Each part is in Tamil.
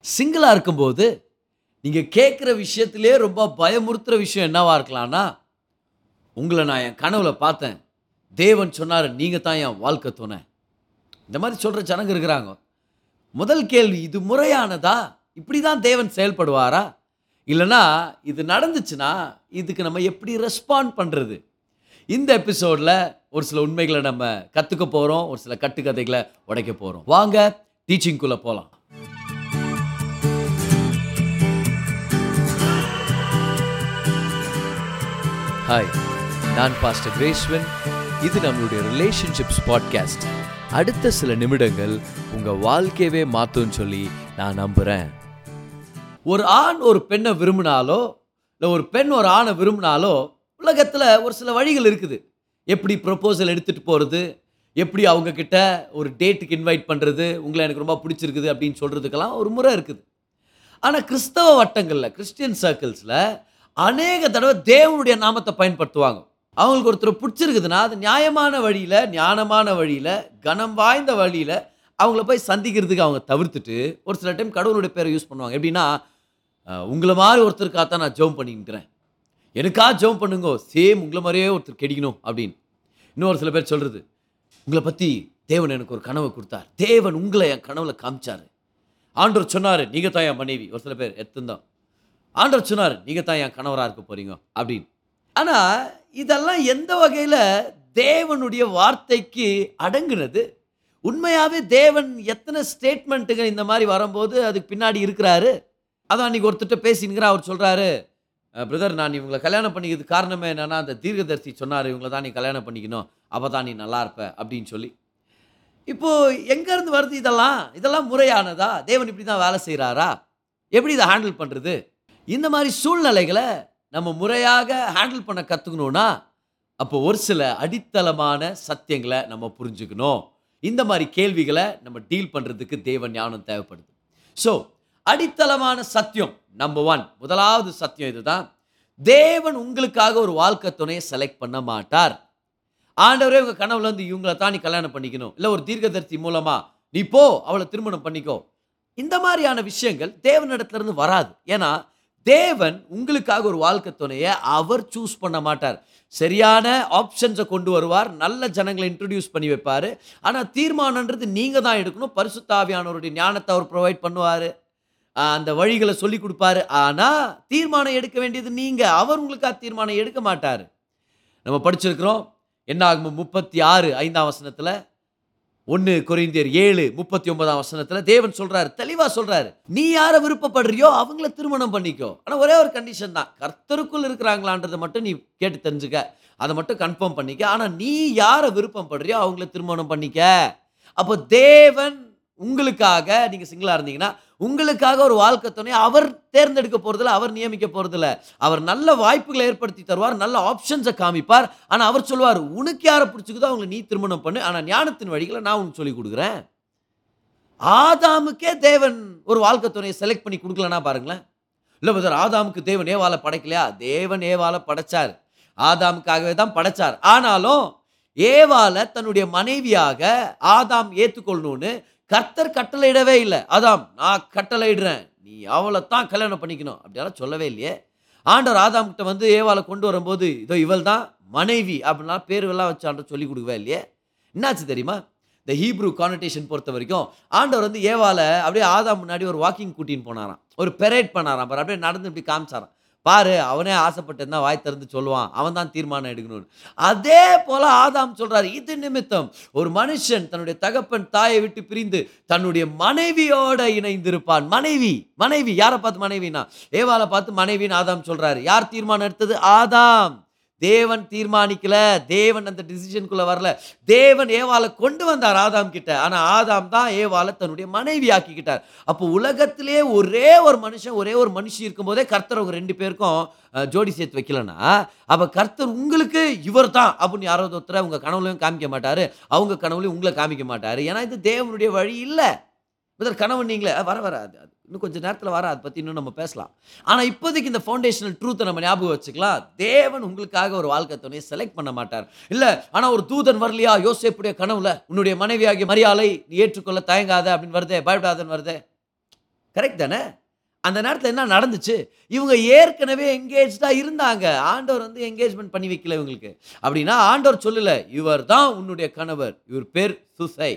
சிங்கிளாக இருக்கும்போது நீங்கள் கேட்குற விஷயத்திலே ரொம்ப பயமுறுத்துகிற விஷயம் என்னவா இருக்கலாம்னா உங்களை நான் என் கனவுல பார்த்தேன் தேவன் சொன்னார் நீங்கள் தான் என் வாழ்க்கை துணை இந்த மாதிரி சொல்கிற ஜனங்க இருக்கிறாங்க முதல் கேள்வி இது முறையானதா இப்படி தான் தேவன் செயல்படுவாரா இல்லைனா இது நடந்துச்சுன்னா இதுக்கு நம்ம எப்படி ரெஸ்பாண்ட் பண்ணுறது இந்த எபிசோடில் ஒரு சில உண்மைகளை நம்ம கற்றுக்க போகிறோம் ஒரு சில கட்டுக்கதைகளை உடைக்க போகிறோம் வாங்க டீச்சிங்குள்ளே போகலாம் ஹாய் நான் பாஸ்டர் கிரேஸ்வன் இது நம்மளுடைய ரிலேஷன்ஷிப்ஸ் பாட்காஸ்ட் அடுத்த சில நிமிடங்கள் உங்கள் வாழ்க்கையவே மாற்றும்னு சொல்லி நான் நம்புகிறேன் ஒரு ஆண் ஒரு பெண்ணை விரும்பினாலோ இல்லை ஒரு பெண் ஒரு ஆணை விரும்பினாலோ உலகத்தில் ஒரு சில வழிகள் இருக்குது எப்படி ப்ரொப்போசல் எடுத்துகிட்டு போகிறது எப்படி அவங்க கிட்ட ஒரு டேட்டுக்கு இன்வைட் பண்ணுறது உங்களை எனக்கு ரொம்ப பிடிச்சிருக்குது அப்படின்னு சொல்கிறதுக்கெல்லாம் ஒரு முறை இருக்குது ஆனால் கிறிஸ்தவ வட்டங்களில் கிறிஸ்டியன் சர்க்கிள்ஸில் அநேக தடவை தேவனுடைய நாமத்தை பயன்படுத்துவாங்க அவங்களுக்கு ஒருத்தர் பிடிச்சிருக்குதுன்னா அது நியாயமான வழியில் ஞானமான வழியில் கனம் வாய்ந்த வழியில் அவங்கள போய் சந்திக்கிறதுக்கு அவங்க தவிர்த்துட்டு ஒரு சில டைம் கடவுளுடைய பேரை யூஸ் பண்ணுவாங்க எப்படின்னா அஹ், உங்களை மாதிரி ஒருத்தருக்காக தான் நான் ஜெபம் பண்ணிக்கிறேன் எனக்கா ஜெபம் பண்ணுங்கோ சேம் உங்களை மாதிரியே ஒருத்தர் கிடைக்கணும் அப்படின்னு இன்னொரு சில பேர் சொல்கிறது உங்களை பற்றி தேவன் எனக்கு ஒரு கனவை கொடுத்தார் தேவன் உங்களை என் கனவுல காமிச்சாரு ஆண்டவர் சொன்னார் நீங்கள் தான் என் மனைவி ஒரு சில பேர் எத்துந்தான் ஆண்டவர் சொன்னார் நீங்கள் தான் என் கணவராக இருக்க போறீங்க அப்படின்னு ஆனால் இதெல்லாம் எந்த வகையில் தேவனுடைய வார்த்தைக்கு அடங்குனது உண்மையாகவே தேவன் எத்தனை ஸ்டேட்மெண்ட்டுங்க இந்த மாதிரி வரும்போது அதுக்கு பின்னாடி இருக்கிறாரு அதான் அன்றைக்கி ஒருத்தர்கிட்ட பேசினுங்கிற அவர் சொல்கிறாரு பிரதர் நான் இவங்களை கல்யாணம் பண்ணிக்கிறது காரணமே என்னன்னா அந்த தீர்க்கதரிசி சொன்னார் இவங்களை தான் நீ கல்யாணம் பண்ணிக்கணும் அப்போ தான் நீ நல்லா இருப்ப அப்படின்னு சொல்லி இப்போ எங்கேருந்து வருது இதெல்லாம் இதெல்லாம் முறையானதா தேவன் இப்படி தான் வேலை செய்கிறாரா எப்படி இதை ஹேண்டில் பண்ணுறது இந்த மாதிரி சூழ்நிலைகளை நம்ம முறையாக ஹேண்டில் பண்ண கற்றுக்கணுன்னா அப்போ ஒரு சில அடித்தளமான சத்தியங்களை நம்ம புரிஞ்சுக்கணும் இந்த மாதிரி கேள்விகளை நம்ம டீல் பண்ணுறதுக்கு தேவ ஞானம் தேவைப்படுது ஸோ அடித்தளமான சத்தியம் நம்பர் ஒன் முதலாவது சத்தியம் இதுதான் தேவன் உங்களுக்காக ஒரு வாழ்க்கை துணையை செலக்ட் பண்ண மாட்டார் ஆண்டவரே உங்க கனவுல இருந்து இவங்கள தான் நீ கல்யாணம் பண்ணிக்கணும் இல்லை ஒரு தீர்க்கதரிசி மூலமா நீ போ அவளை திருமணம் பண்ணிக்கோ இந்த மாதிரியான விஷயங்கள் தேவனிடத்துல இருந்து வராது ஏன்னா தேவன் உங்களுக்காக ஒரு வாழ்க்கை துணையை அவர் சூஸ் பண்ண மாட்டார் சரியான ஆப்ஷன்ஸை கொண்டு வருவார் நல்ல ஜனங்களை இன்ட்ரடியூஸ் பண்ணி வைப்பார் ஆனால் தீர்மானன்றது நீங்கள் தான் எடுக்கணும் பரிசுத்தாவியானவருடைய ஞானத்தை அவர் ப்ரொவைட் பண்ணுவார் அந்த வழிகளை சொல்லி கொடுப்பாரு ஆனால் தீர்மானம் எடுக்க வேண்டியது நீங்கள் அவர் உங்களுக்காக தீர்மானம் எடுக்க மாட்டார் நம்ம படிச்சிருக்கிறோம் என்ன ஆகும் முப்பத்தி ஆறு ஐந்தாம் வசனத்தில் ஒன்று கொரிந்தியர் ஏழு முப்பத்தி ஒன்பதாம் வசனத்தில் தேவன் சொல்றாரு தெளிவாக சொல்றாரு நீ யாரை விருப்பப்படுறியோ அவங்கள திருமணம் பண்ணிக்கோ ஆனால் ஒரே ஒரு கண்டிஷன் தான் கர்த்தருக்குள் இருக்கிறாங்களான்றதை மட்டும் நீ கேட்டு தெரிஞ்சுக்க அதை மட்டும் கன்ஃபார்ம் பண்ணிக்க ஆனால் நீ யாரை விருப்பம் படுறியோ அவங்கள திருமணம் பண்ணிக்க அப்போ தேவன் உங்களுக்காக நீங்கள் சிங்கிளாக இருந்தீங்கன்னா உங்களுக்காக ஒரு வாழ்க்கை துணை அவர் தேர்ந்தெடுக்க போகிறதில்ல அவர் நியமிக்க போகிறதில்ல அவர் நல்ல வாய்ப்புகளை ஏற்படுத்தி தருவார் நல்ல ஆப்ஷன்ஸை காமிப்பார் ஆனால் அவர் சொல்வார் உனக்கு யாரை பிடிச்சிக்குதோ அவங்களை நீ திருமணம் பண்ணு ஆனால் ஞானத்தின் வழிகளை நான் உனக்கு சொல்லி கொடுக்குறேன் ஆதாமுக்கே தேவன் ஒரு வாழ்க்கை துணையை செலக்ட் பண்ணி கொடுக்கலனா பாருங்களேன் இல்லை பதர் ஆதாமுக்கு தேவன் ஏவாலை படைக்கலையா தேவன் ஏவாலை படைச்சார் ஆதாமுக்காகவே தான் படைச்சார் ஆனாலும் ஏவாலை தன்னுடைய மனைவியாக ஆதாம் ஏற்றுக்கொள்ளணும்னு கர்த்தர் கட்டளையிடவே இல்லை ஆதாம் நான் கட்டளையிடுறேன் நீ அவளை தான் கல்யாணம் பண்ணிக்கணும் அப்படியெல்லாம் சொல்லவே இல்லையே ஆண்டவர் ஆதாம் கிட்ட வந்து ஏவாளை கொண்டு வரும்போது இதோ இவள் தான் மனைவி அப்படின்னா பேருவெல்லாம் வச்சு ஆண்டவர் சொல்லி கொடுக்கவே இல்லையே என்னாச்சு தெரியுமா இந்த ஹீப்ரூ கானடேஷன் பொறுத்த வரைக்கும் ஆண்டவர் வந்து ஏவாளை அப்படியே ஆதாம் முன்னாடி ஒரு வாக்கிங் கூட்டின்னு போனாராம் ஒரு பெரேட் பண்ணாராம் பாரு அப்படியே நடந்து இப்படி காமிச்சாராம் பாரு அவனே ஆசைப்பட்டு இருந்தா வாய் திறந்து சொல்லுவான் அவன் தான் தீர்மானம் எடுக்கணும்னு அதே போல ஆதாம் சொல்றாரு இது நிமித்தம் ஒரு மனுஷன் தன்னுடைய தகப்பன் தாயை விட்டு பிரிந்து தன்னுடைய மனைவியோட இணைந்திருப்பான் மனைவி மனைவி யாரை பார்த்து மனைவினா ஏவாளை பார்த்து மனைவின்னு ஆதாம் சொல்றாரு யார் தீர்மானம் எடுத்தது ஆதாம் தேவன் தீர்மானிக்கல தேவன் அந்த டிசிஷனுக்குள்ள வரல தேவன் ஏவாளை கொண்டு வந்தார் ஆதாம் கிட்ட ஆனா ஆதாம் தான் ஏவாளை தன்னுடைய மனைவி ஆக்கிக்கிட்டார் அப்போ உலகத்திலே ஒரே ஒரு மனுஷன் ஒரே ஒரு மனுஷி இருக்கும்போதே கர்த்தர் அவங்க ரெண்டு பேருக்கும் அஹ், ஜோடி சேர்த்து வைக்கலன்னா அப்ப கர்த்தர் உங்களுக்கு இவர் தான் அப்படின்னு யாராவது ஒருத்தரை உங்க கனவுலையும் காமிக்க மாட்டாரு அவங்க கனவுலையும் உங்களை காமிக்க மாட்டாரு ஏன்னா இது தேவனுடைய வழி இல்லை பிரதர் கணவன் நீங்களே அஹ், வர வர அது அது இன்னும் கொஞ்சம் நேரத்தில் வர அதை பற்றி இன்னும் நம்ம பேசலாம் ஆனால் இப்போதைக்கு இந்த ஃபவுண்டேஷனல் ட்ரூத்தை நம்ம ஞாபகம் வச்சுக்கலாம் தேவன் உங்களுக்காக ஒரு வாழ்க்கை துணையை செலக்ட் பண்ண மாட்டார் இல்லை ஆனால் ஒரு தூதன் வரலையா யோசேப்புடைய கனவுல உன்னுடைய மனைவியாகிய மரியாதை நீ ஏற்றுக்கொள்ள தயங்காத அப்படின்னு வருதே பயப்படாதன்னு வருதே கரெக்ட் தானே அந்த நேரத்தில் என்ன நடந்துச்சு இவங்க ஏற்கனவே எங்கேஜ்டாக இருந்தாங்க ஆண்டவர் வந்து என்கேஜ்மெண்ட் பண்ணி வைக்கல இவங்களுக்கு அப்படின்னா ஆண்டவர் சொல்லல இவர் தான் உன்னுடைய கணவர் இவர் பேர் சுசை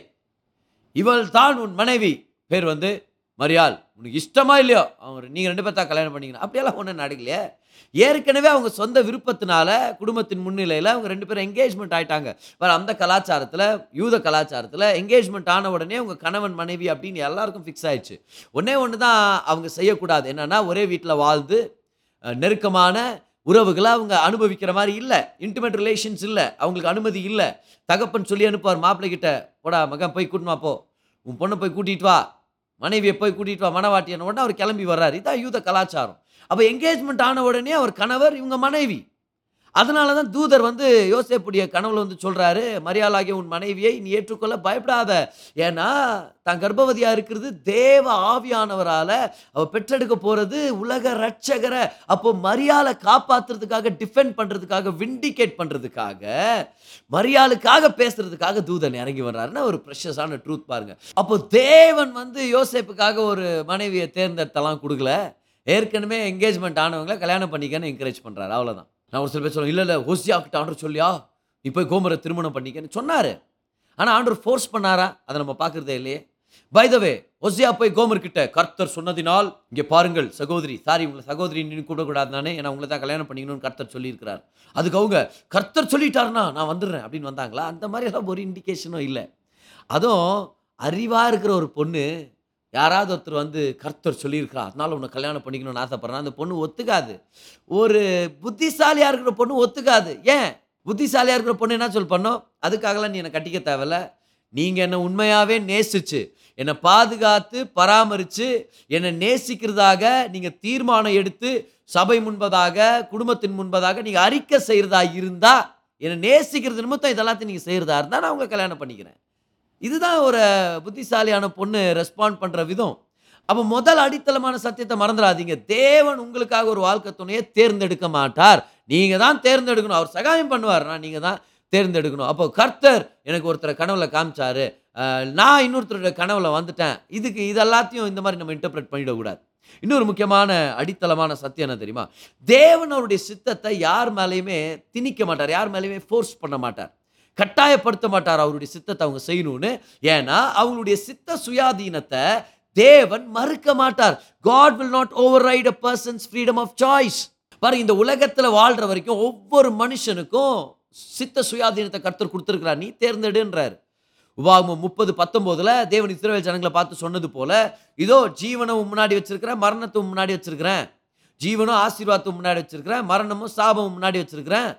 இவள் தான் உன் மனைவி பேர் வந்து மரியாள் உனக்கு இஷ்டமா இல்லையோ அவங்க நீங்கள் ரெண்டு பேர்த்தா கல்யாணம் பண்ணிக்கணும் அப்படியெல்லாம் ஒன்றும் நடக்கலையே ஏற்கனவே அவங்க சொந்த விருப்பத்தினால குடும்பத்தின் முன்னிலையில் அவங்க ரெண்டு பேரும் என்கேஜ்மெண்ட் ஆயிட்டாங்க வேறு அந்த கலாச்சாரத்தில் யூத கலாச்சாரத்தில் என்கேஜ்மெண்ட் ஆன உடனே அவங்க கணவன் மனைவி அப்படின்னு எல்லாருக்கும் ஃபிக்ஸ் ஆயிடுச்சு ஒன்றே ஒன்று தான் அவங்க செய்யக்கூடாது என்னன்னா ஒரே வீட்டில் வாழ்ந்து அஹ், நெருக்கமான உறவுகளை அவங்க அனுபவிக்கிற மாதிரி இல்லை இன்டிமேட் ரிலேஷன்ஸ் இல்லை அவங்களுக்கு அனுமதி இல்லை தகப்பன் சொல்லி அனுப்புவார் மாப்பிள்ளை கிட்ட போடா மகன் போய் கூட்டின்னு வா போ உன் பொண்ணை போய் கூட்டிட்டு வா மனைவியை போய் கூட்டிட்டு வா மனவாட்டியான உடனே அவர் கிளம்பி வர்றாரு இதான் யூத கலாச்சாரம் அப்போ என்கேஜ்மெண்ட் ஆன உடனே அவர் கணவர் இவங்க மனைவி அதனால தான் தூதர் வந்து யோசேப்புடைய கனவுல வந்து சொல்றாரு மரியாளாகிய உன் மனைவியை நீ ஏற்றுக்கொள்ள பயப்படாத ஏன்னா தான் கர்ப்பவதியா இருக்கிறது தேவ ஆவியானவரால அவ பெற்றெடுக்க போறது உலக ரட்சகரை அப்போ மரியாதை காப்பாத்துறதுக்காக டிஃபெண்ட் பண்றதுக்காக விண்டிகேட் பண்றதுக்காக மரியாளுக்காக பேசுறதுக்காக தூதன் இறங்கி வர்றாருன்னா ஒரு ப்ரெஷஸான ட்ரூத் பாருங்க அப்போ தேவன் வந்து யோசேப்புக்காக ஒரு மனைவியை தேர்ந்தெடுத்தலாம் கொடுக்கல ஏற்கனவே என்கேஜ்மெண்ட் ஆனவங்கள கல்யாணம் பண்ணிக்கன்னு என்கரேஜ் பண்றாரு அவ்வளவுதான் நான் ஒரு சில பேர் சொல்லுவேன் இல்லை இல்லை ஹோசியாக்கிட்ட ஆண்டர் சொல்லியா நீ போய் கோமரை திருமணம் பண்ணிக்கன்னு சொன்னாரு ஆனால் ஆண்டவர் ஃபோர்ஸ் பண்ணாரா அதை நம்ம பார்க்குறதே இல்லையே பை த வே ஒசியா போய் கோமர் கிட்ட கர்த்தர் சொன்னதினால் இங்கே பாருங்கள் சகோதரி சாரி உங்களை சகோதரி நீ கூப்பிடக்கூடாது நானே ஏன்னா உங்களை தான் கல்யாணம் பண்ணிக்கணும்னு கர்த்தர் சொல்லியிருக்கிறார் அதுக்கு அவங்க கர்த்தர் சொல்லிட்டாருன்னா நான் வந்துடுறேன் அப்படின்னு வந்தாங்களா அந்த மாதிரி எல்லாம் ஒரு இண்டிகேஷனும் இல்லை அதுவும் அறிவாக இருக்கிற ஒரு பொண்ணு யாராவது ஒருத்தர் வந்து கர்த்தர் சொல்லியிருக்கிறா அதனால உன்னை கல்யாணம் பண்ணிக்கணும்னு ஆசைப்படுறான் அந்த பொண்ணு ஒத்துக்காது ஒரு புத்திசாலியாக இருக்கிற பொண்ணு ஒத்துக்காது ஏன் புத்திசாலியாக இருக்கிற பொண்ணு என்ன சொல் பண்ணோம் அதுக்காகலாம் நீ என்னை கட்டிக்க தேவையில்ல நீங்கள் என்னை உண்மையாகவே நேசிச்சு என்னை பாதுகாத்து பராமரித்து என்னை நேசிக்கிறதாக நீங்கள் தீர்மானம் எடுத்து சபை முன்பதாக குடும்பத்தின் முன்பதாக நீங்கள் அறிக்கை செய்கிறதா இருந்தால் என்னை நேசிக்கிறது நிமித்தம் இதெல்லாத்தையும் நீங்கள் செய்கிறதா இருந்தால் நான் உங்களை கல்யாணம் பண்ணிக்கிறேன் இதுதான் ஒரு புத்திசாலியான பொண்ணு ரெஸ்பாண்ட் பண்ணுற விதம் அப்போ முதல் அடித்தளமான சத்தியத்தை மறந்துடாதீங்க தேவன் உங்களுக்காக ஒரு வாழ்க்கை துணையை தேர்ந்தெடுக்க மாட்டார் நீங்கள் தான் தேர்ந்தெடுக்கணும் அவர் சகாயம் பண்ணுவார் நான் நீங்கள் தான் தேர்ந்தெடுக்கணும் அப்போ கர்த்தர் எனக்கு ஒருத்தரை கனவுல காமிச்சாரு அஹ், நான் இன்னொருத்தருடைய கனவுல வந்துட்டேன் இதுக்கு இதெல்லாத்தையும் இந்த மாதிரி நம்ம இன்டர்பிரட் பண்ணிடக்கூடாது இன்னொரு முக்கியமான அடித்தளமான சத்தியம் என்ன தெரியுமா தேவன் அவருடைய சித்தத்தை யார் மேலேயுமே திணிக்க மாட்டார் யார் மேலேயுமே ஃபோர்ஸ் பண்ண மாட்டார் கட்டாயப்படுத்த மாட்டார் அவருடைய சித்தத்தை அவங்க செய்யணும்னு ஏன்னா அவங்களுடைய சித்த சுயாதீனத்தை தேவன் மறுக்க மாட்டார் God will not override a person's freedom of choice பாருங்க இந்த உலகத்தில் வாழ்ற வரைக்கும் ஒவ்வொரு மனுஷனுக்கும் சித்த சுயாதீனத்தை கர்த்தர் கொடுத்துருக்கிறார் நீ தேர்ந்தெடுன்றார் உபாகமம் முப்பது பத்தொம்போதுல தேவன் இஸ்ரவேல் ஜனங்களை பார்த்து சொன்னது போல இதோ ஜீவனை உன் முன்னாடி வச்சிருக்கிறேன் மரணத்தை உன் முன்னாடி வச்சிருக்கிறேன் ஜீவனும் ஆசீர்வாதத்தை உன் முன்னாடி வச்சிருக்கிறேன் மரணமும் சாபமும் முன்னாடி வச்சிருக்கிறேன்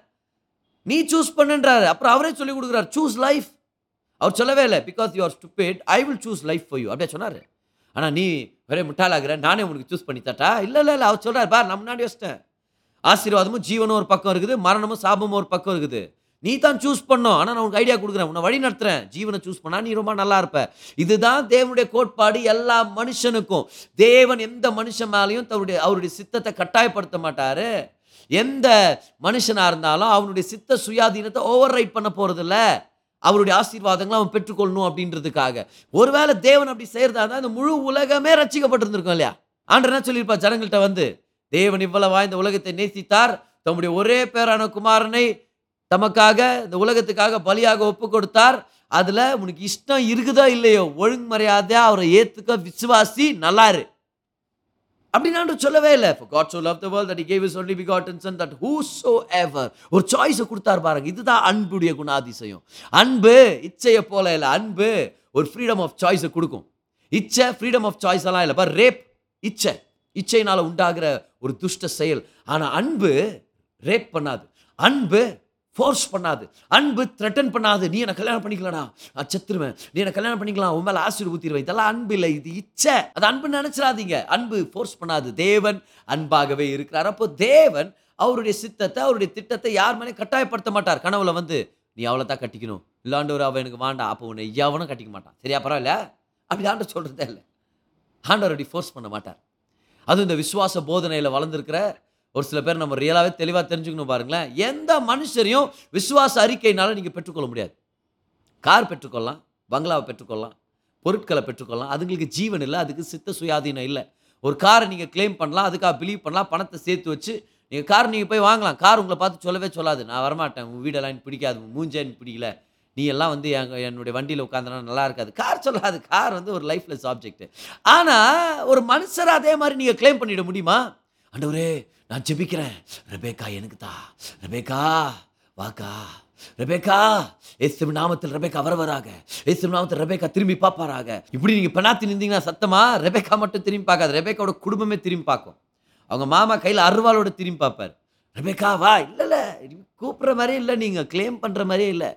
நீ சூஸ் பண்ணுன்றாரு அப்புறம் அவரே சொல்லி கொடுக்குறார் சூஸ் லைஃப் அவர் சொல்லவே இல்லை because you are stupid I will choose life for you அப்படியே சொன்னார் ஆனால் நீ ஒரே முட்டாளாகிற நானே உனக்கு சூஸ் பண்ணி தட்டா இல்லை இல்லை இல்லை அவர் சொல்கிறார் பார் நான் முன்னாடி வச்சிட்டேன் ஆசீர்வாதமும் ஜீவனும் ஒரு பக்கம் இருக்குது மரணமும் சாபமும் ஒரு பக்கம் இருக்குது நீ தான் சூஸ் பண்ணோம் ஆனால் நான் உனக்கு ஐடியா கொடுக்குறேன் உன்னை வழி நடத்துறேன் ஜீவனை சூஸ் பண்ணா நீ ரொம்ப நல்லா இருப்ப இதுதான் தேவனுடைய கோட்பாடு எல்லா மனுஷனுக்கும் தேவன் எந்த மனுஷன் மேலேயும் தன்னுடைய அவருடைய சித்தத்தை கட்டாயப்படுத்த மாட்டாரு எந்த மனுஷனா இருந்தாலும் அவனுடைய சித்த சுயாதீனத்தை ஓவர் ரைட் பண்ண போறதில்ல அவருடைய ஆசீர்வாதங்களை அவன் பெற்றுக்கொள்ளணும் அப்படின்றதுக்காக ஒருவேளை தேவன் அப்படி செய்யறதா இருந்தா இந்த முழு உலகமே ரட்சிக்கப்பட்டிருந்திருக்கும் இல்லையா ஆண்டர் என்ன சொல்லியிருப்பா ஜனங்கள்கிட்ட வந்து தேவன் இவ்வளவு வாய்ந்த உலகத்தை நேசித்தார் தம்முடைய ஒரே பேரான குமாரனை தமக்காக இந்த உலகத்துக்காக பலியாக ஒப்பு கொடுத்தார் அதுல உனக்கு இஷ்டம் இருக்குதோ இல்லையோ ஒழுங்குமறையாதையா அவரை ஏத்துக்க விசுவாசி நல்லாரு அப்படின்னு ஆண்டவர் சொல்லவே இல்லை for God so loved the world that he gave his only begotten son that whosoever ஒரு சாய்ஸை கொடுத்தார் பாருங்க இதுதான் அன்புடைய குணாதிசயம் அன்பு இச்சையை போல இல்லை அன்பு ஒரு ஃப்ரீடம் ஆஃப் சாய்ஸை கொடுக்கும் இச்சை ஃப்ரீடம் ஆஃப் சாய்ஸ் எல்லாம் இல்லை பார் ரேப் இச்சை இச்சையினால உண்டாகிற ஒரு துஷ்ட செயல் ஆனா அன்பு ரேப் பண்ணாது அன்பு ஃபோர்ஸ் பண்ணாது அன்பு த்ரெட்டன் பண்ணாது நீ என்ன கல்யாணம் பண்ணிக்கலடா நான் செத்துருவேன் நீ என்ன கல்யாணம் பண்ணிக்கலாம் உன் மேலே ஆசீர் ஊத்திடுவேன் இதெல்லாம் அன்பு இல்லை இது இச்சை அது அன்பு நினைச்சிடாதீங்க அன்பு ஃபோர்ஸ் பண்ணாது தேவன் அன்பாகவே இருக்கிறார் அப்போ தேவன் அவருடைய சித்தத்தை அவருடைய திட்டத்தை யார் மேலே கட்டாயப்படுத்த மாட்டார் கனவுல வந்து நீ அவளை தான் கட்டிக்கணும் இல்லாண்டவர் அவன் எனக்கு வேண்டாம் அப்போ உன்னை எவனும் கட்டிக்க மாட்டான் சரியா பரவாயில்ல அப்படி ஆண்டவர் சொல்றதே இல்லை ஆண்டவர் அப்படி ஃபோர்ஸ் பண்ண மாட்டார் அதுவும் இந்த விசுவாச போதனையில் வளர்ந்துருக்கிற ஒரு சில பேர் நம்ம ரியலாகவே தெளிவாக தெரிஞ்சுக்கணும் பாருங்களேன் எந்த மனுஷரையும் விசுவாச அறிக்கையினால நீங்கள் பெற்றுக்கொள்ள முடியாது கார் பெற்றுக்கொள்ளலாம் பங்களாவை பெற்றுக்கொள்ளலாம் பொருட்களை பெற்றுக்கொள்ளலாம் அதுங்களுக்கு ஜீவன் இல்லை அதுக்கு சித்த சுயாதீனம் இல்லை ஒரு காரை நீங்கள் க்ளைம் பண்ணலாம் அதுக்காக பிலீவ் பண்ணலாம் பணத்தை சேர்த்து வச்சு நீங்கள் கார் நீங்கள் போய் வாங்கலாம் கார் உங்களை பார்த்து சொல்லவே சொல்லாது நான் வரமாட்டேன் உன் வீடெல்லாம் எனக்கு பிடிக்காது உன் மூஞ்சே எனக்கு பிடிக்கல நீ எல்லாம் வந்து எங்க என்னுடைய வண்டியில் உட்காந்தனா நல்லா இருக்காது கார் சொல்லாது கார் வந்து ஒரு லைஃப்லெஸ் ஆப்ஜெக்ட் ஆனால் ஒரு மனுஷரை அதே மாதிரி நீங்கள் க்ளைம் பண்ணிட முடியுமா ஆண்டவரே நான் ஜெபிக்கிறேன் ரெபேக்கா எனக்கு தா ரெபேக்கா வாக்கா ரெபேக்கா ஏசு நாமத்தில் ரெபேக்கா வரவராக ஏசு நாமத்தில் ரெபேக்கா திரும்பி பார்ப்பாராக இப்படி நீங்கள் பெணாத்தி நின்றீங்கன்னா சத்தமா ரெபேக்கா மட்டும் திரும்பி பார்க்காது ரெபேக்காவோட குடும்பமே திரும்பி பார்க்கும் அவங்க மாமா கையில் அருவாளோட திரும்பி பார்ப்பார் ரெபேக்கா வா இல்லை இல்லை கூப்பிட்ற மாதிரியே இல்லை நீங்கள் க்ளைம் பண்ணுற மாதிரியே இல்லை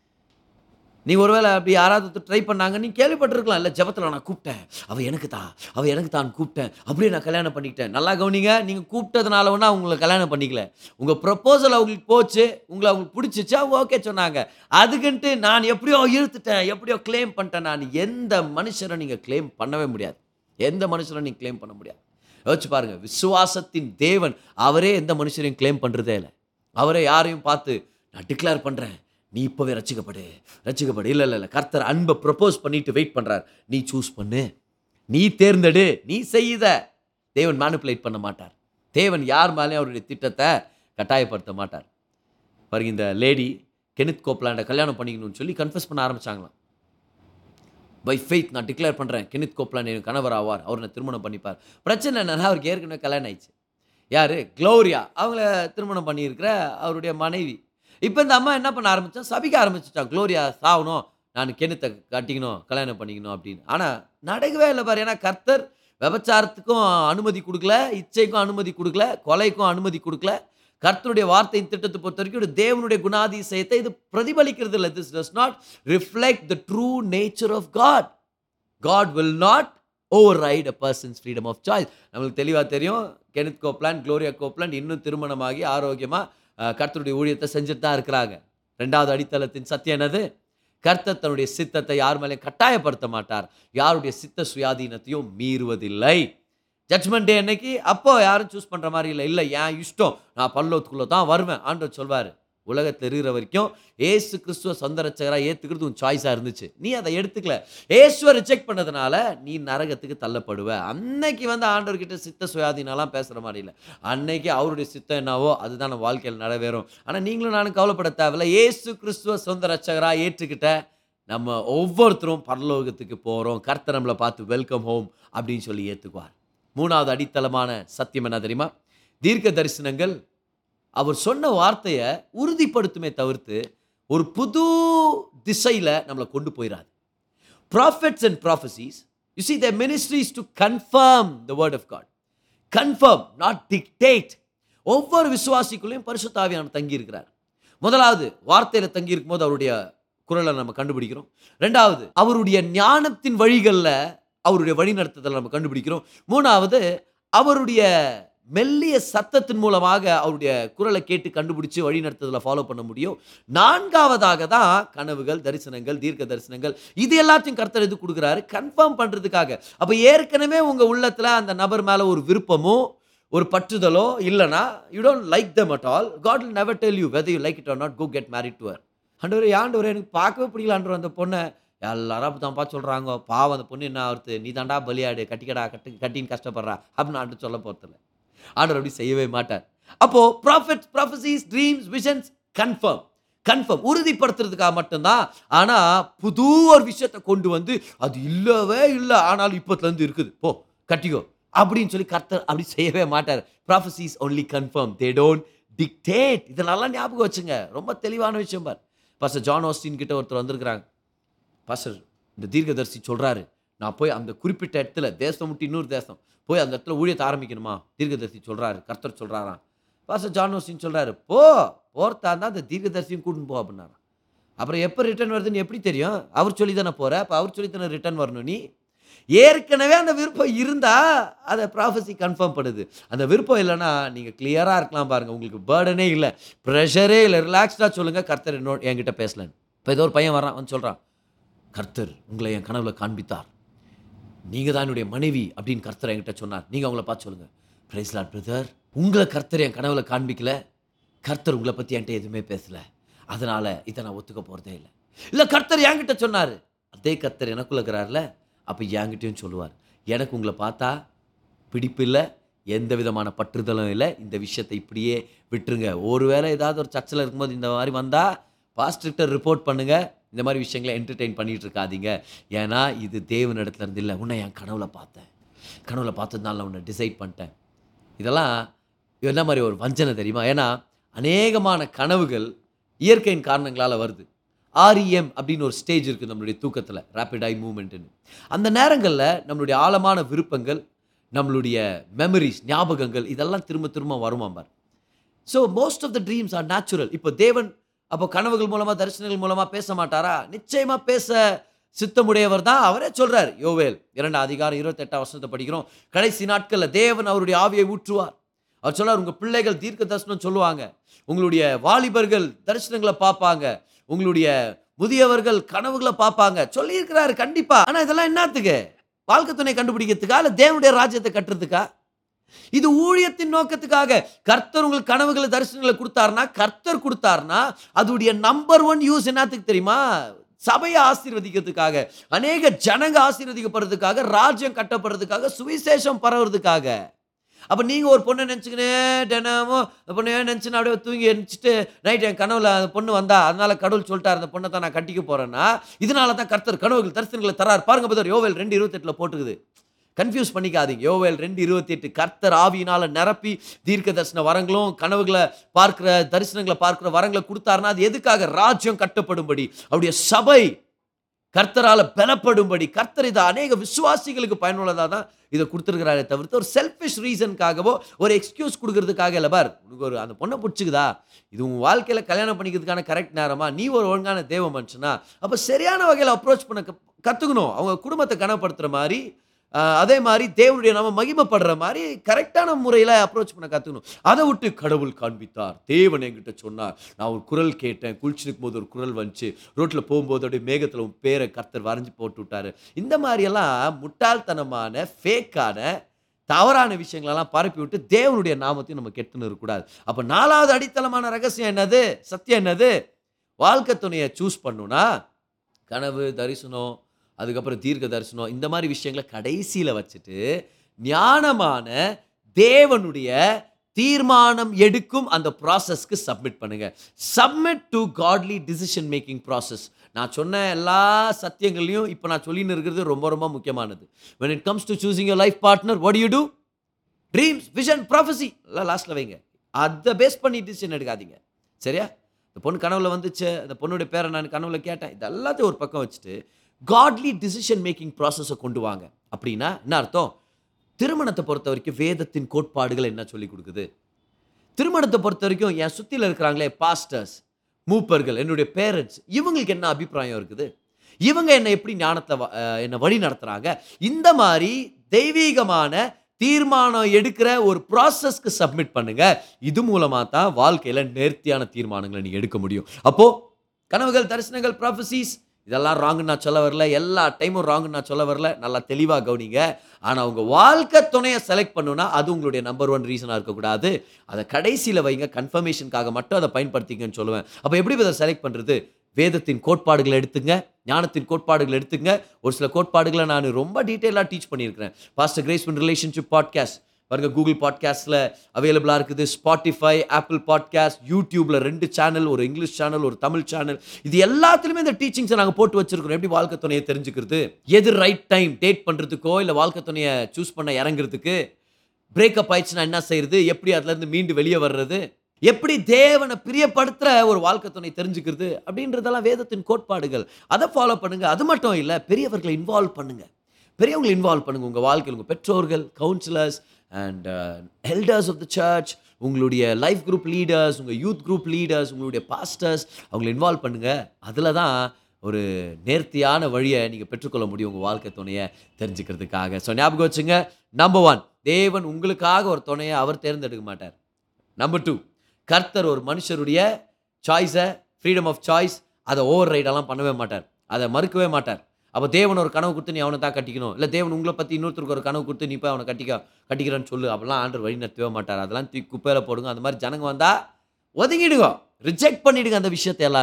நீ ஒருவேளை அப்படி யாராவது ட்ரை பண்ணாங்க நீ கேள்விப்பட்டிருக்கலாம் இல்லை ஜபத்தில் நான் கூப்பிட்டேன் அவள் எனக்கு தான் அவள் எனக்கு தான் கூப்பிட்டேன் அப்படியே நான் கல்யாணம் பண்ணிக்கிட்டேன் நல்லா கவனிங்க நீங்கள் கூப்பிட்டதுனால ஒன்றா அவங்கள கல்யாணம் பண்ணிக்கல உங்கள் ப்ரப்போசல் அவங்களுக்கு போச்சு உங்களை அவங்களுக்கு பிடிச்சிச்சு அவங்க ஓகே சொன்னாங்க அதுக்குன்ட்டு நான் எப்படியோ இழுத்துட்டேன் எப்படியோ க்ளைம் பண்ணிட்டேன் நான் எந்த மனுஷரை நீங்கள் க்ளைம் பண்ணவே முடியாது எந்த மனுஷரை நீங்கள் க்ளைம் பண்ண முடியாது யோசிச்சு பாருங்க விசுவாசத்தின் தேவன் அவரே எந்த மனுஷரையும் க்ளைம் பண்ணுறதே இல்லை அவரே யாரையும் பார்த்து நான் டிக்ளேர் பண்ணுறேன் நீ இப்போவே ரசிக்கப்படு ரசிக்கப்படு இல்லை இல்லை இல்லை கர்த்தர் அன்பை ப்ரப்போஸ் பண்ணிட்டு வெயிட் பண்ணுறார் நீ சூஸ் பண்ணு நீ தேர்ந்தெடு நீ செய்த தேவன் மேனிப்புலேட் பண்ண மாட்டார் தேவன் யார் மேலேயும் அவருடைய திட்டத்தை கட்டாயப்படுத்த மாட்டார் பாருங்க இந்த லேடி கெனித் கோப்லாண்டை கல்யாணம் பண்ணிக்கணும்னு சொல்லி கன்ஃபஸ் பண்ண ஆரம்பிச்சாங்களாம் பை ஃபெய்த் நான் டிக்ளேர் பண்ணுறேன் கெனித் கோப்லாண்ட் எனக்கு கணவர் ஆவார் அவர் நான் திருமணம் பண்ணிப்பார் பிரச்சனை என்னன்னா அவருக்கு ஏற்கனவே கல்யாணம் ஆயிடுச்சு யார் க்ளோரியா அவங்கள திருமணம் பண்ணியிருக்கிற அவருடைய மனைவி இப்போ இந்த அம்மா என்ன பண்ண ஆரம்பித்தா சபிக்க ஆரம்பிச்சிட்டான் க்ளோரியா சாகணும் நான் கெனித்தை கட்டிக்கணும் கல்யாணம் பண்ணிக்கணும் அப்படின்னு ஆனால் நடக்கவே இல்லை பாரு ஏன்னா கர்த்தர் விபச்சாரத்துக்கும் அனுமதி கொடுக்கல இச்சைக்கும் அனுமதி கொடுக்கல கொலைக்கும் அனுமதி கொடுக்கல கர்த்தருடைய வார்த்தையின் திட்டத்தை பொறுத்த வரைக்கும் இது தேவனுடைய குணாதிசயத்தை இது பிரதிபலிக்கிறது இல்லை this does not reflect the true nature of God God will not override a person's freedom of choice நம்மளுக்கு தெளிவாக தெரியும் கெனித் கோப்லாண்ட் க்ளோரியா கோப்லாண்ட் இன்னும் திருமணமாகி ஆரோக்கியமாக கர்த்தருடைய ஊழியத்தை செஞ்சுட்டு தான் இருக்கிறாங்க ரெண்டாவது அடித்தளத்தின் சத்தியம் என்னது கர்த்தர் தன்னுடைய சித்தத்தை யார் மேலேயும் கட்டாயப்படுத்த மாட்டார் யாருடைய சித்த சுயாதீனத்தையும் மீறுவதில்லை ஜட்மெண்ட் டே அன்னைக்கு அப்போ யாரும் சூஸ் பண்ணுற மாதிரி இல்லை இல்லை ஏன் இஷ்டம் நான் பல்லோத்துக்குள்ளே தான் வருவேன் ஆண்டவர் சொல்வார் உலகத்தில் இருக்கிற வரைக்கும் ஏசு கிறிஸ்துவ சொந்த ரச்சகராக ஏற்றுக்கிறது உன் சாய்ஸாக இருந்துச்சு நீ அதை எடுத்துக்கல ஏசுவை ரிஜெக்ட் பண்ணதுனால நீ நரகத்துக்கு தள்ளப்படுவ அன்னைக்கு வந்து ஆண்டவர்கிட்ட சித்த சுயாதீனம்லாம் பேசுகிற மாதிரி இல்லை அன்னைக்கு அவருடைய சித்தம் என்னவோ அதுதான் நம்ம வாழ்க்கையில் நிறைவேறும் ஆனால் நீங்களும் நானும் கவலைப்பட தேவையில்ல ஏசு கிறிஸ்துவ சொந்த ரச்சகராக ஏற்றுக்கிட்ட நம்ம ஒவ்வொருத்தரும் பரலோகத்துக்கு போகிறோம் கர்த்தர் நம்மளை பார்த்து வெல்கம் ஹோம் அப்படின்னு சொல்லி ஏற்றுக்குவார் மூணாவது அடித்தளமான சத்தியம் என்ன தெரியுமா தீர்க்க தரிசனங்கள் அவர் சொன்ன வார்த்தையை உறுதிப்படுத்துமே தவிர்த்து ஒரு புது திசையில் நம்மளை கொண்டு போயிடாது prophets and prophecies you see the ministries to confirm the word of God confirm not dictate ஒவ்வொரு விசுவாசிக்குள்ளேயும் பரிசுத்தாவியான தங்கி இருக்கிறார் முதலாவது வார்த்தையில் தங்கி இருக்கும்போது அவருடைய குரலை நம்ம கண்டுபிடிக்கிறோம் ரெண்டாவது அவருடைய ஞானத்தின் வழிகளில் அவருடைய வழிநடத்துதலை நம்ம கண்டுபிடிக்கிறோம் மூணாவது அவருடைய மெல்லிய சத்தத்தின் மூலமாக அவருடைய குரலை கேட்டு கண்டுபிடிச்சு வழிநடத்துதலை ஃபாலோ பண்ண முடியும் நான்காவதாக தான் கனவுகள் தரிசனங்கள் தீர்க்க தரிசனங்கள் இது எல்லாத்தையும் கர்த்தர் எது கொடுக்குறாரு கன்ஃபார்ம் பண்ணுறதுக்காக அப்போ ஏற்கனவே உங்கள் உள்ளத்தில் அந்த நபர் மேலே ஒரு விருப்பமோ ஒரு பற்றுதலோ இல்லைனா you don't like them at all God will never tell you whether you like it or not go get married to her ஆண்டவர் ஆண்டவர் எனக்கு பார்க்கவே பிடிக்கலான்ற அந்த பொண்ணை எல்லாரும் அப்படி தான்ப்பா சொல்கிறாங்க பாவம் அந்த பொண்ணு என்ன ஆகுது நீ தாண்டா பலியாடு கட்டிக்கடா கட்டு கட்டின்னு கஷ்டப்படுறா அப்படின்னு ஆண்டு சொல்ல போகிறதில்ல ஆண்டவர் அப்படி செய்யவே மாட்டார் அப்போ prophet prophecies dreams visions confirm confirm உறுதிப்படுத்துறதுக்காக மட்டும்தான் ஆனால் புது ஒரு விஷயத்தை கொண்டு வந்து அது இல்லவே இல்லை ஆனாலும் இப்போத்துலேருந்து இருக்குது போ கட்டிக்கோ அப்படின்னு சொல்லி கர்த்தர் அப்படி செய்யவே மாட்டார் prophecies only confirm they don't dictate இதெல்லாம் ஞாபகம் வச்சுங்க ரொம்ப தெளிவான விஷயம் பார் பாஸ்டர் ஜான் ஆஸ்டின் கிட்ட ஒருத்தர் வந்திருக்கிறாங்க பாஸ்டர் இந்த தீர்க்கதரிசி சொல்கிறாரு நான் போய் அந்த குறிப்பிட்ட இடத்துல தேசம் விட்டு இன்னொரு தேசம் போய் அந்த இடத்துல ஊழியத்தை ஆரம்பிக்கணுமா தீர்க்கதரிசி சொல்கிறாரு கர்த்தர் சொல்கிறாராம் பாஸ்டர் ஜான் ஓஸ்டின் சொல்கிறாரு போ போர்த்தா இருந்தால் அந்த தீர்க்கதரிசியும் கூட்டின்னு போ அப்படின்னாராம் அப்புறம் எப்போ ரிட்டர்ன் வருதுன்னு எப்படி தெரியும் அவர் சொல்லி தானே போகிற அப்போ அவர் சொல்லி தானே ரிட்டர்ன் வரணும் நீ ஏற்கனவே அந்த விருப்பம் இருந்தால் அதை ப்ராஃபஸி கன்ஃபார்ம் பண்ணுது அந்த விருப்பம் இல்லைன்னா நீங்கள் கிளியராக இருக்கலாம் பாருங்கள் உங்களுக்கு பேர்டனே இல்லை ப்ரெஷரே இல்லை ரிலாக்ஸ்டாக சொல்லுங்கள் கர்த்தர் என்னோட என்கிட்ட பேசலன்னு இப்போ ஏதோ ஒரு பையன் வரான் வந்து சொல்கிறான் கர்த்தர் உங்களை என் கனவுல காண்பித்தார் நீங்கள் தான் என்னுடைய மனைவி அப்படின்னு கர்த்தர் என்கிட்ட சொன்னார் நீங்கள் அவங்கள பார்த்து சொல்லுங்கள் பிரைஸ் லாட் பிரதர் உங்களை கர்த்தர் என் கனவுல காண்பிக்கல கர்த்தர் உங்களை பற்றி என்கிட்ட எதுவுமே பேசல அதனால் இதை நான் ஒத்துக்க போகிறதே இல்லை இல்லை கர்த்தர் என்கிட்ட சொன்னார் அதே கத்தர் எனக்குள்ள இருக்கிறார்ல அப்போ என்கிட்டயும் சொல்லுவார் எனக்கு உங்களை பார்த்தா பிடிப்பு இல்லை எந்த விதமான பற்றுதலும் இல்லை இந்த விஷயத்தை இப்படியே விட்டுருங்க ஒருவேளை ஏதாவது ஒரு சர்ச்சில் இருக்கும்போது இந்த மாதிரி வந்தால் பாஸ்டர்கிட்ட ரிப்போர்ட் பண்ணுங்க இந்த மாதிரி விஷயங்களை என்டர்டெயின் பண்ணிட்டு இருக்காதீங்க ஏன்னா இது தேவனிடத்துல இருந்து இல்லை உன்னை என் கனவுல பார்த்தேன் கனவுல பார்த்ததுனால நான் உன்னை டிசைட் பண்ணிட்டேன் இதெல்லாம் என்ன மாதிரி ஒரு வஞ்சனை தெரியுமா ஏன்னா அநேகமான கனவுகள் இயற்கையின் காரணங்களால் வருது ஆர்இஎம் அப்படின்னு ஒரு ஸ்டேஜ் இருக்குது நம்மளுடைய தூக்கத்தில் ரேபிட் ஐ மூமெண்ட்டுன்னு அந்த நேரங்களில் நம்மளுடைய ஆழமான விருப்பங்கள் நம்மளுடைய மெமரிஸ் ஞாபகங்கள் இதெல்லாம் திரும்ப திரும்ப வருமாம் பார் so most of the dreams are natural இப்போ தேவன் அப்போ கனவுகள் மூலமாக தரிசனங்கள் மூலமாக பேச மாட்டாரா நிச்சயமாக பேச சித்தமுடையவர் தான் அவரே சொல்றார் யோவேல் இரண்டாம் அதிகாரம் இருபத்தெட்டாம் வருஷத்தை படிக்கிறோம் கடைசி நாட்களில் தேவன் அவருடைய ஆவியை ஊற்றுவார் அவர் சொல்றார் உங்கள் பிள்ளைகள் தீர்க்க தரிசனம் சொல்லுவாங்க உங்களுடைய வாலிபர்கள் தரிசனங்களை பார்ப்பாங்க உங்களுடைய முதியவர்கள் கனவுகளை பார்ப்பாங்க சொல்லியிருக்கிறாரு கண்டிப்பா ஆனால் இதெல்லாம் என்னத்துக்கு வாழ்க்கை துணை கண்டுபிடிக்கிறதுக்கா இல்லை தேவனுடைய ராஜ்யத்தை கட்டுறதுக்கா இது ஊழியத்தின் நோக்கத்துக்காக கர்த்தர் உங்களுக்கு கனவுகளை தரிசனங்களை கொடுத்தாருன்னா கர்த்தர் கொடுத்தாருன்னா அதோடைய நம்பர் ஒன் யூஸ் என்னத்துக்கு தெரியுமா சபையை ஆசீர்வதிக்கிறதுக்காக அநேக ஜனங்க ஆசீர்வதிக்கப்படுறதுக்காக ராஜ்யம் கட்டப்படுறதுக்காக சுவிசேஷம் பரவுறதுக்காக அப்போ நீங்கள் ஒரு பொண்ணை நினச்சிக்கினே தினமும் அந்த பொண்ணை நினச்சின்னு அப்படியே தூங்கி நினச்சிட்டு நைட் என் கனவுல அந்த பொண்ணு வந்தா அதனால கடவுள் சொல்லிட்டார் அந்த பொண்ணை தான் நான் கட்டிக்க போறேன்னா இதனால தான் கர்த்தர் கனவுகள் தரிசனங்களை தரார் பாருங்க பதர் யோவேல் ரெண்டு இருபத்தெட்டில் போட்டுக்குது கன்ஃபியூஸ் பண்ணிக்காதீங்க யோவேல் ரெண்டு இருபத்தி எட்டு கர்த்தர் ஆவியினால நிரப்பி தீர்க்க தரிசன வரங்களும் கனவுகளை பார்க்கிற தரிசனங்களை பார்க்கிற வரங்களை கொடுத்தாருன்னா அது எதுக்காக ராஜ்யம் கட்டப்படும்படி அவருடைய சபை கர்த்தரால பலப்படும்படி கர்த்தர் இதை அநேக விசுவாசிகளுக்கு பயனுள்ளதாக தான் இதை கொடுத்துருக்கிறாரே தவிர்த்து ஒரு செல்ஃபிஷ் ரீசனுக்காகவோ ஒரு எக்ஸ்கியூஸ் கொடுக்கறதுக்காக இல்லை பார் உனக்கு ஒரு அந்த பொண்ணை பிடிச்சிக்குதா இது உன் வாழ்க்கையில் கல்யாணம் பண்ணிக்கிறதுக்கான கரெக்ட் நேரமா நீ ஒரு ஒழுங்கான தேவ மனுஷனா அப்போ சரியான வகையில் அப்ரோச் பண்ண க- கத்துக்கணும் அவங்க குடும்பத்தை கனப்படுத்துற மாதிரி ஆஹ், அதே மாதிரி தேவனுடைய நாம மகிமைப்படுற மாதிரி கரெக்டான முறையில் அப்ரோச் பண்ண கற்றுக்கணும் அதை விட்டு கடவுள் காண்பித்தார் தேவன் என்கிட்ட சொன்னார் நான் ஒரு குரல் கேட்டேன் குளிச்சுருக்கும் போது ஒரு குரல் வந்துச்சு ரோட்டில் போகும்போது அப்படியே மேகத்தில் உன் பேரை கர்த்தர் வரைஞ்சி போட்டு விட்டாரு இந்த மாதிரியெல்லாம் முட்டாள்தனமான ஃபேக்கான தவறான விஷயங்களெல்லாம் பரப்பி விட்டு தேவனுடைய நாமத்தையும் நம்ம கெட்டுன்னு இருக்கக்கூடாது அப்போ நாலாவது அடித்தளமான ரகசியம் என்னது சத்தியம் என்னது வாழ்க்கை துணையை சூஸ் பண்ணுனா கனவு தரிசனம் அதுக்கப்புறம் தீர்க்க தரிசனம் இந்த மாதிரி விஷயங்களை கடைசியில் வச்சுட்டு ஞானமான தேவனுடைய தீர்மானம் எடுக்கும் அந்த ப்ராசஸ்க்கு சப்மிட் பண்ணுங்க submit to godly decision making process நான் சொன்ன எல்லா சத்தியங்களையும் இப்போ நான் சொல்லின்னு இருக்கிறது ரொம்ப ரொம்ப முக்கியமானது when it comes to choosing your life partner what do you do dreams vision prophecy எல்லாம் லாஸ்ட்டில் வைங்க அதை பேஸ் பண்ணி டிசிஷன் எடுக்காதீங்க சரியா இந்த பொண்ணு கனவுல வந்துச்சு அந்த பொண்ணுடைய பேரை நான் கனவுல கேட்டேன் இது எல்லாத்தையும் ஒரு பக்கம் வச்சுட்டு காட்லி டிசிஷன் மேக்கிங் ப்ராசஸை கொண்டு வாங்க அப்படின்னா என்ன அர்த்தம் திருமணத்தை பொறுத்த வரைக்கும் வேதத்தின் கோட்பாடுகள் என்ன சொல்லி கொடுக்குது திருமணத்தை பொறுத்த வரைக்கும் என் சுற்றியில் இருக்கிறாங்களே பாஸ்டர்ஸ் மூப்பர்கள் என்னுடைய பேரண்ட்ஸ் இவங்களுக்கு என்ன அபிப்பிராயம் இருக்குது இவங்க என்னை எப்படி ஞானத்தை வ- அஹ், என்னை வழி நடத்துகிறாங்க இந்த மாதிரி தெய்வீகமான தீர்மானம் எடுக்கிற ஒரு ப்ராசஸ்க்கு சப்மிட் பண்ணுங்க இது மூலமாக தான் வாழ்க்கையில் நேர்த்தியான தீர்மானங்களை நீ எடுக்க முடியும் அப்போ கனவுகள் தரிசனங்கள் ப்ராஃபசிஸ் இதெல்லாம் ராங்குன்னு நான் சொல்ல வரல எல்லா டைமும் ராங்குன்னு நான் சொல்ல வரல நல்லா தெளிவாக கவனிங்க ஆனால் உங்கள் வாழ்க்கை துணையை செலக்ட் பண்ணுனா அது உங்களுடைய நம்பர் ஒன் ரீசனாக இருக்கக்கூடாது அதை கடைசியில் வைங்க கன்ஃபர்மேஷனுக்காக மட்டும் அதை பயன்படுத்திங்கன்னு சொல்லுவேன் அப்போ எப்படி இதை செலக்ட் பண்ணுறது வேதத்தின் கோட்பாடுகளை எடுத்துங்க ஞானத்தின் கோட்பாடுகளை எடுத்துங்க ஒரு சில கோட்பாடுகளை நான் ரொம்ப டீட்டெயிலாக டீச் பண்ணியிருக்கிறேன் பாஸ்டர் கிரேஸ்வன் ரிலேஷன்ஷிப் பாட்காஸ்ட் பாருங்க கூகுள் பாட்காஸ்ட்டில் அவைலபிளாக இருக்குது ஸ்பாட்டிஃபை ஆப்பிள் பாட்காஸ்ட் யூடியூப்ல ரெண்டு சேனல் ஒரு இங்கிலீஷ் சேனல் ஒரு தமிழ் சேனல் இது எல்லாத்துலேயுமே இந்த டீச்சிங்ஸை நாங்கள் போட்டு வச்சிருக்கிறோம் எப்படி வாழ்க்கை துணையை தெரிஞ்சுக்கிறது எது ரைட் டைம் டேட் பண்ணுறதுக்கோ இல்லை வாழ்க்கை துணையை சூஸ் பண்ண இறங்குறதுக்கு பிரேக்கப் ஆயிடுச்சுன்னா என்ன செய்யறது எப்படி அதுலேருந்து மீண்டு வெளியே வர்றது எப்படி தேவனை பிரியப்படுத்துகிற ஒரு வாழ்க்கை துணை தெரிஞ்சுக்கிறது அப்படின்றதெல்லாம் வேதத்தின் கோட்பாடுகள் அதை ஃபாலோ பண்ணுங்க அது மட்டும் இல்லை பெரியவர்களை இன்வால்வ் பண்ணுங்க பெரியவங்களை இன்வால்வ் பண்ணுங்க உங்கள் வாழ்க்கையில் உங்கள் பெற்றோர்கள் counsellors and elders of the church உங்களுடைய லைஃப் குரூப் லீடர்ஸ் உங்கள் யூத் குரூப் லீடர்ஸ் உங்களுடைய பாஸ்டர்ஸ் அவங்களை இன்வால்வ் பண்ணுங்க அதில் தான் ஒரு நேர்த்தியான வழியை நீங்கள் பெற்றுக்கொள்ள முடியும் உங்கள் வாழ்க்கை துணையை தெரிஞ்சுக்கிறதுக்காக ஸோ ஞாபகம் வச்சுங்க நம்பர் ஒன் தேவன் உங்களுக்காக ஒரு துணையை அவர் தேர்ந்தெடுக்க மாட்டார் நம்பர் டூ கர்த்தர் ஒரு மனுஷருடைய சாய்ஸை ஃப்ரீடம் ஆஃப் சாய்ஸ் அதை ஓவர் ரைடெல்லாம் பண்ணவே மாட்டார் அதை மறுக்கவே மாட்டார் அப்போ தேவன் ஒரு கனவு கொடுத்து நீ அவனை தான் கட்டிக்கணும் இல்லை தேவன் உங்களை பற்றி இன்னொருத்தருக்கு ஒரு கனவு கொடுத்து நீ போய் அவனை கட்டிக்க கட்டிக்கிறேன்னு சொல்லு அப்படிலாம் ஆண்டர் வழி நடத்தவே மாட்டார் அதெல்லாம் தூக்கி குப்பையில் போடுங்க அந்த மாதிரி ஜனங்க வந்தால் ஒதுங்கிடுங்க ரிஜெக்ட் பண்ணிடுங்க அந்த விஷயத்தை எல்லாமே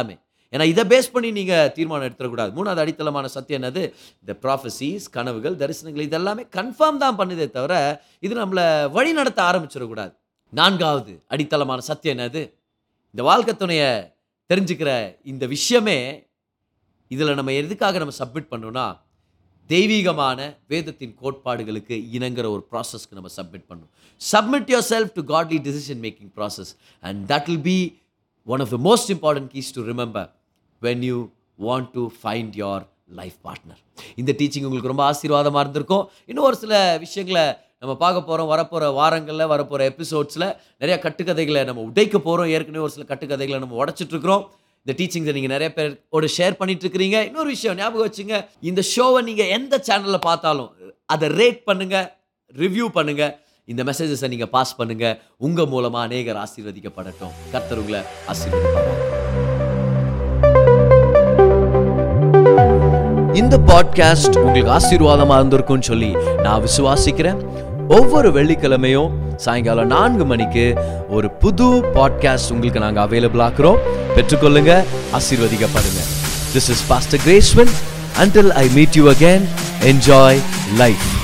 ஏன்னா இதை பேஸ் பண்ணி நீங்கள் தீர்மானம் எடுத்துடக்கூடாது மூணாவது அடித்தளமான சத்தியம் என்னது இந்த ப்ராஃபஸிஸ் கனவுகள் தரிசனங்கள் இதெல்லாமே கன்ஃபார்ம் தான் பண்ணுதே தவிர இது நம்மளை வழி நடத்த ஆரம்பிச்சிடக்கூடாது நான்காவது அடித்தளமான சத்தியம் என்னது இந்த வாழ்க்கை துணையை தெரிஞ்சுக்கிற இந்த விஷயமே இதில் நம்ம எதுக்காக நம்ம சப்மிட் பண்ணோம்னா தெய்வீகமான வேதத்தின் கோட்பாடுகளுக்கு இணங்குற ஒரு ப்ராசஸ்க்கு நம்ம சப்மிட் பண்ணணும் submit yourself to godly decision making process and that will be one of the most important keys to remember when you want to find your life partner இந்த டீச்சிங் உங்களுக்கு ரொம்ப ஆசீர்வாதமாக இருந்திருக்கும் இன்னும் ஒரு சில விஷயங்களை நம்ம பார்க்க போகிறோம் வரப்போகிற வாரங்களில் வரப்போகிற எபிசோட்ஸில் நிறைய கட்டுக்கதைகளை நம்ம உடைக்க போகிறோம் ஏற்கனவே ஒரு சில கட்டுக்கதைகளை நம்ம உடைச்சிட்டு இருக்கிறோம் இந்த டீச்சிங்ஸை நீங்கள் நிறைய பேரோட ஷேர் பண்ணிட்டு இருக்கிறீங்க இன்னொரு விஷயம் ஞாபகம் வச்சுங்க இந்த ஷோவை நீங்கள் எந்த சேனலில் பார்த்தாலும் அதை ரேட் பண்ணுங்க ரிவ்யூ பண்ணுங்க இந்த மெசேஜஸை நீங்கள் பாஸ் பண்ணுங்க உங்க மூலமா அநேகர் ஆசீர்வதிக்கப்படட்டும் கர்த்தர் உங்களை ஆசீர்வதிப்பாங்க இந்த பாட்காஸ்ட் உங்களுக்கு ஆசீர்வாதமா இருந்திருக்கும்னு சொல்லி நான் விசுவாசிக்கிறேன் ஒவ்வொரு வெள்ளிக்கிழமையும் சாயங்காலம் நான்கு மணிக்கு ஒரு புது பாட்காஸ்ட் உங்களுக்கு நாங்கள் அவைலபிள் ஆக்குறோம் பெற்றுக்கொள்ளுங்க ஆசீர்வதிக்கப்படுங்க this is pastor Graceone until I meet you again, enjoy life.